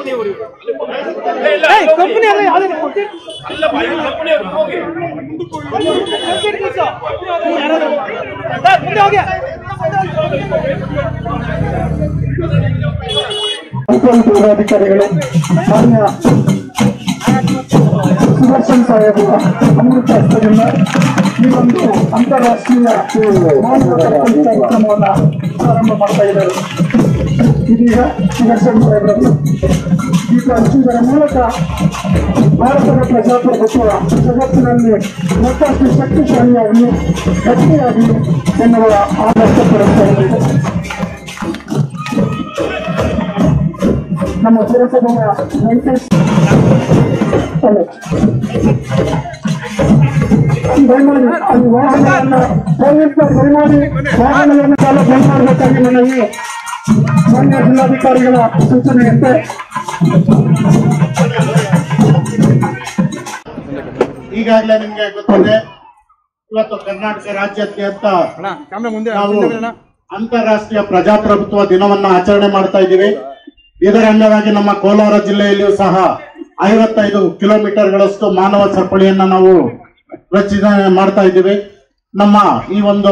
Company ಎಲ್ಲ ಯಾವ್ದು ಮುಂದೆ ಹೋಗಿ ಉಪವಿಭಾಗಾಧಿಕಾರಿಗಳು ಮಾನ್ಯ ಸುದರ್ಶನ್ ಸಾಹೇಬರ ಅಮೃತ ಹಸ್ತದಿಂದ ಈ ಒಂದು ಅಂತಾರಾಷ್ಟ್ರೀಯ ಮಾನವ ಕಲ್ಪನೆ ಕಾರ್ಯಕ್ರಮವನ್ನು ಪ್ರಾರಂಭ ಮಾಡ್ತಾ ಇದ್ದಾರೆ ಇದೀಗ ಸುದರ್ಶನ್ ಸಾಹೇಬರನ್ನು ದೀಪ ಹಚ್ಚುವುದರ ಮೂಲಕ ಭಾರತದ ಪ್ರಜಾಪ್ರಭುತ್ವ ಜಗತ್ತಿನಲ್ಲಿ ಮತ್ತಷ್ಟು ಶಕ್ತಿಶಾಲಿಯಾಗಲಿ ಗಟ್ಟಿಯಾಗಲಿ ಎನ್ನುವ ಆದರ್ಶ ಪಡುತ್ತಾ ಇದೆ ನಮ್ಮ ಪುರಸಭೆಯ ವೆಂಕಟೇಶ್ ಅಲ್ಲ. ದಯಮಾಡಿ ಅದು ವಾಹನವನ್ನ ಪೊಲೀಸರು ದಯಮಾಡಿ ವಾಹನವನ್ನು ಚಾಲ ಬಂದ್ ಮಾಡಬೇಕಾಗಿ ನನಗೆ ಮಾನ್ಯ ಜಿಲ್ಲಾಧಿಕಾರಿಗಳ ಸೂಚನೆಯಂತೆ ಈಗಾಗಲೇ ನಿಮ್ಗೆ ಗೊತ್ತಿದೆ ಇವತ್ತು ಕರ್ನಾಟಕ ರಾಜ್ಯಾದ್ಯಂತ ನಾವು ಅಂತಾರಾಷ್ಟ್ರೀಯ ಪ್ರಜಾಪ್ರಭುತ್ವ ದಿನವನ್ನ ಆಚರಣೆ ಮಾಡ್ತಾ ಇದ್ದೀವಿ ಇದರ ಅಂಗವಾಗಿ ನಮ್ಮ ಕೋಲಾರ ಜಿಲ್ಲೆಯಲ್ಲಿಯೂ ಸಹ ಐವತ್ತೈದು ಕಿಲೋಮೀಟರ್ಗಳಷ್ಟು ಮಾನವ ಸರಪಳಿಯನ್ನ ನಾವು ರಚನೆ ಮಾಡ್ತಾ ಇದ್ದೀವಿ ನಮ್ಮ ಈ ಒಂದು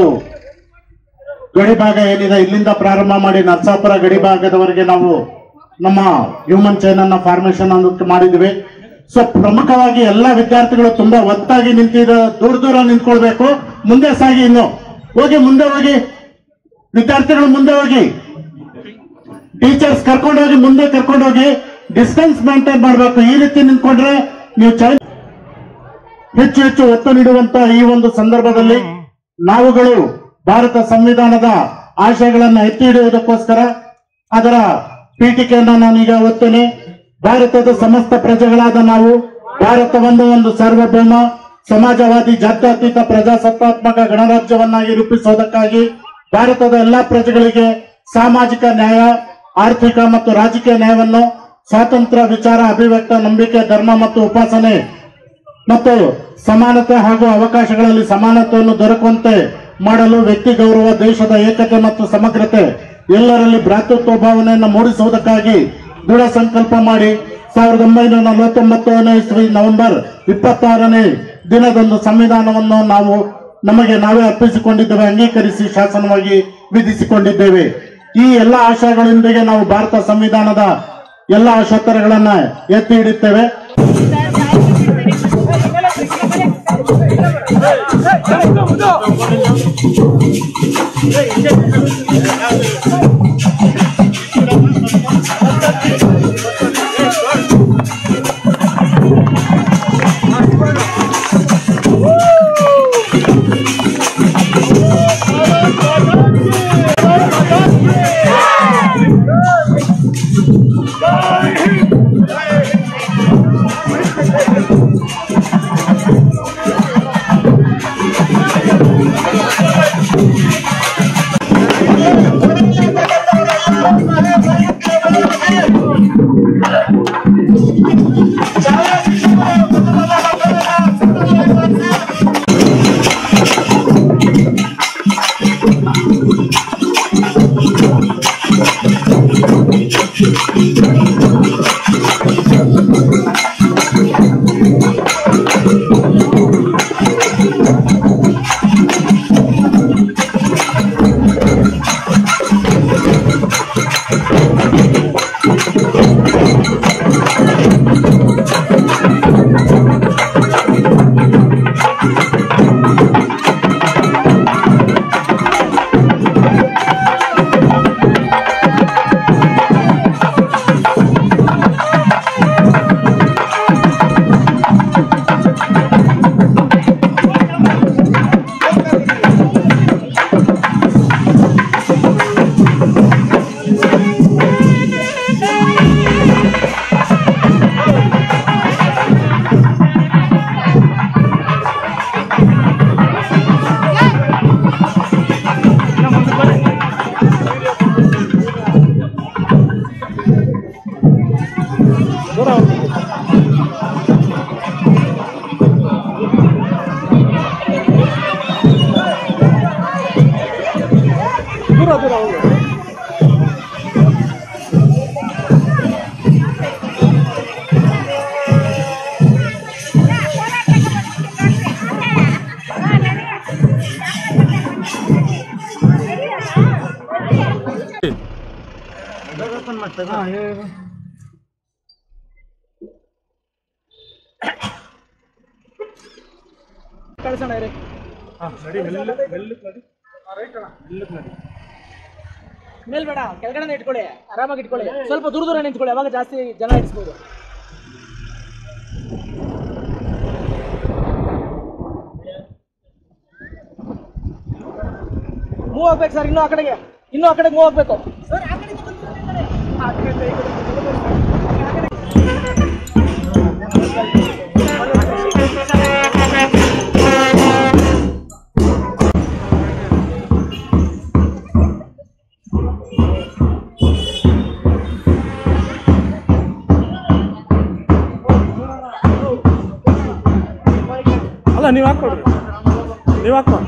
ಗಡಿ ಭಾಗ ಏನಿದೆ ಇಲ್ಲಿಂದ ಪ್ರಾರಂಭ ಮಾಡಿ ನರಸಾಪುರ ಗಡಿ ಭಾಗದವರೆಗೆ ನಾವು ನಮ್ಮ ಹ್ಯೂಮನ್ ಚೈನ್ ಅನ್ನ ಫಾರ್ಮೇಶನ್ ಅನ್ನೋದಕ್ಕೆ ಮಾಡಿದ್ವಿ ಸೊ ಪ್ರಮುಖವಾಗಿ ಎಲ್ಲ ವಿದ್ಯಾರ್ಥಿಗಳು ತುಂಬಾ ಒತ್ತಾಗಿ ನಿಂತಿದ ದೂರ ದೂರ ನಿಂತ್ಕೊಳ್ಬೇಕು ಮುಂದೆ ಸಾಗಿ ಇನ್ನು ಹೋಗಿ ಮುಂದೆ ಹೋಗಿ ವಿದ್ಯಾರ್ಥಿಗಳು ಮುಂದೆ ಹೋಗಿ ಟೀಚರ್ಸ್ ಕರ್ಕೊಂಡು ಹೋಗಿ ಮುಂದೆ ಕರ್ಕೊಂಡು ಹೋಗಿ ಡಿಸ್ಟೆನ್ಸ್ ಮೇಂಟೈನ್ ಮಾಡಬೇಕು ಈ ರೀತಿ ನಿಂತ್ಕೊಂಡ್ರೆ ನೀವು ಚೈನ್ ಹೆಚ್ಚು ಹೆಚ್ಚು ಒತ್ತು ನೀಡುವಂತ ಈ ಒಂದು ಸಂದರ್ಭದಲ್ಲಿ ನಾವುಗಳು ಭಾರತ ಸಂವಿಧಾನದ ಆಶಯಗಳನ್ನ ಎತ್ತಿ ಹಿಡಿಯುವುದಕ್ಕೋಸ್ಕರ ಅದರ ಪೀಠಿಕೆಯನ್ನ ನಾನೀಗ ಓದ್ತೇನೆ ಭಾರತದ ಸಮಸ್ತ ಪ್ರಜೆಗಳಾದ ನಾವು ಭಾರತವನ್ನು ಒಂದು ಸಾರ್ವಭೌಮ ಸಮಾಜವಾದಿ ಜಾತ್ಯತೀತ ಪ್ರಜಾಸತ್ತಾತ್ಮಕ ಗಣರಾಜ್ಯವನ್ನಾಗಿ ರೂಪಿಸುವುದಕ್ಕಾಗಿ ಭಾರತದ ಎಲ್ಲಾ ಪ್ರಜೆಗಳಿಗೆ ಸಾಮಾಜಿಕ ನ್ಯಾಯ ಆರ್ಥಿಕ ಮತ್ತು ರಾಜಕೀಯ ನ್ಯಾಯವನ್ನು ಸ್ವಾತಂತ್ರ್ಯ ವಿಚಾರ ಅಭಿವ್ಯಕ್ತ ನಂಬಿಕೆ ಧರ್ಮ ಮತ್ತು ಉಪಾಸನೆ ಮತ್ತು ಸಮಾನತೆ ಹಾಗೂ ಅವಕಾಶಗಳಲ್ಲಿ ಸಮಾನತೆಯನ್ನು ದೊರಕುವಂತೆ ಮಾಡಲು ವ್ಯಕ್ತಿ ಗೌರವ ದೇಶದ ಏಕತೆ ಮತ್ತು ಸಮಗ್ರತೆ ಎಲ್ಲರಲ್ಲಿ ಭ್ರಾತೃತ್ವ ಭಾವನೆಯನ್ನು ಮೂಡಿಸುವುದಕ್ಕಾಗಿ ದೃಢ ಸಂಕಲ್ಪ ಮಾಡಿ ಸಾವಿರದ ಒಂಬೈನೂರ ನಲವತ್ತೊಂಬತ್ತನೇ ಇಸ್ವಿ ನವೆಂಬರ್ ಇಪ್ಪತ್ತಾರನೇ ದಿನದಂದು ಸಂವಿಧಾನವನ್ನು ನಾವು ನಮಗೆ ನಾವೇ ಅರ್ಪಿಸಿಕೊಂಡಿದ್ದೇವೆ ಅಂಗೀಕರಿಸಿ ಶಾಸನವಾಗಿ ವಿಧಿಸಿಕೊಂಡಿದ್ದೇವೆ ಈ ಎಲ್ಲ ಆಶಯಗಳೊಂದಿಗೆ ನಾವು ಭಾರತ ಸಂವಿಧಾನದ ಎಲ್ಲ ಷತ್ತರಗಳನ್ನ ಎತ್ತಿ ಹಿಡಿತೇವೆ ದೂರ ದೂರ ಹೋಗಿ ಕಳ್ಸೋಣ ಇರಿ ಮೇಲ್ ಬೇಡ ಕೆಳಗಡೆ ಇಟ್ಕೊಳ್ಳಿ ಆರಾಮಾಗಿ ಇಟ್ಕೊಳ್ಳಿ ಸ್ವಲ್ಪ ದೂರ ದೂರ ನಿಂತ್ಕೊಳ್ಳಿ ಅವಾಗ ಜಾಸ್ತಿ ಜನ ಇಡಿಸ್ಬೋದು ಮೂವ್ ಆಗ್ಬೇಕು ಸರ್ ಇನ್ನೂ ಆ ಕಡೆಗೆ ಇನ್ನೂ ಆ ಕಡೆಗೆ ಮೂವ್ ಆಗ್ಬೇಕು ಸರ್ ಆ ಕಡೆಗೆ ಬಂದ್ರೆ ಆ ಕಡೆ ಈ ಕಡೆ. ಅಲ್ಲ ನೀವು ಹಾಕೊಡ್ರಿ ನೀವು ಹಾಕೊಂಡು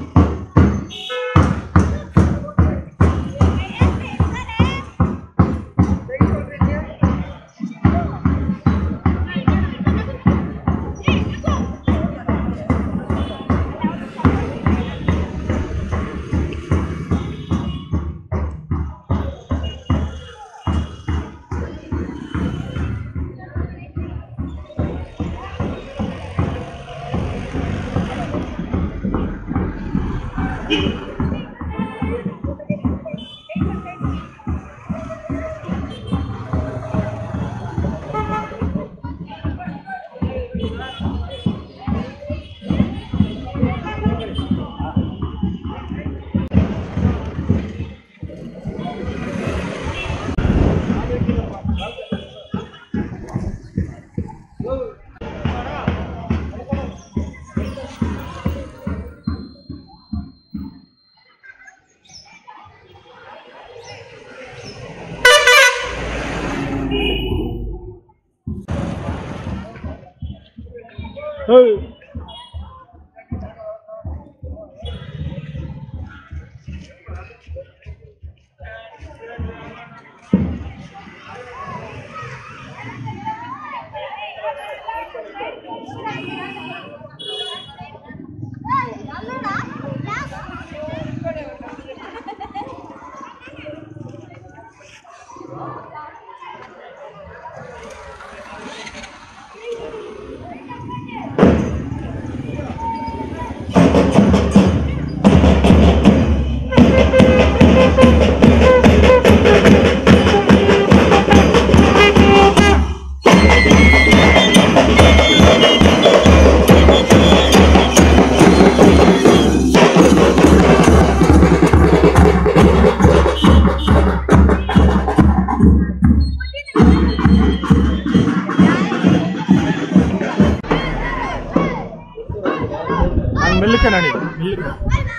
ಮೆಲ್ಲಕ್ಕೆ ನಾಡಿ ಮೆಲ್ಲಕ್ಕೆ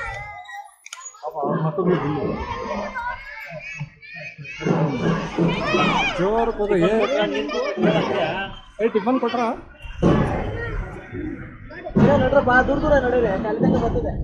ಮತ್ತೊಂದು ಜೋರು ಹೋದ ಏ ಟಿಫನ್ ಕೊಟ್ರ ಇಲ್ಲ ನಡ್ರಪ್ಪ ದೂರ ದೂರ ನಡೀರಿ ಅಲ್ಲಿಂದ ಬರ್ತಿದೆ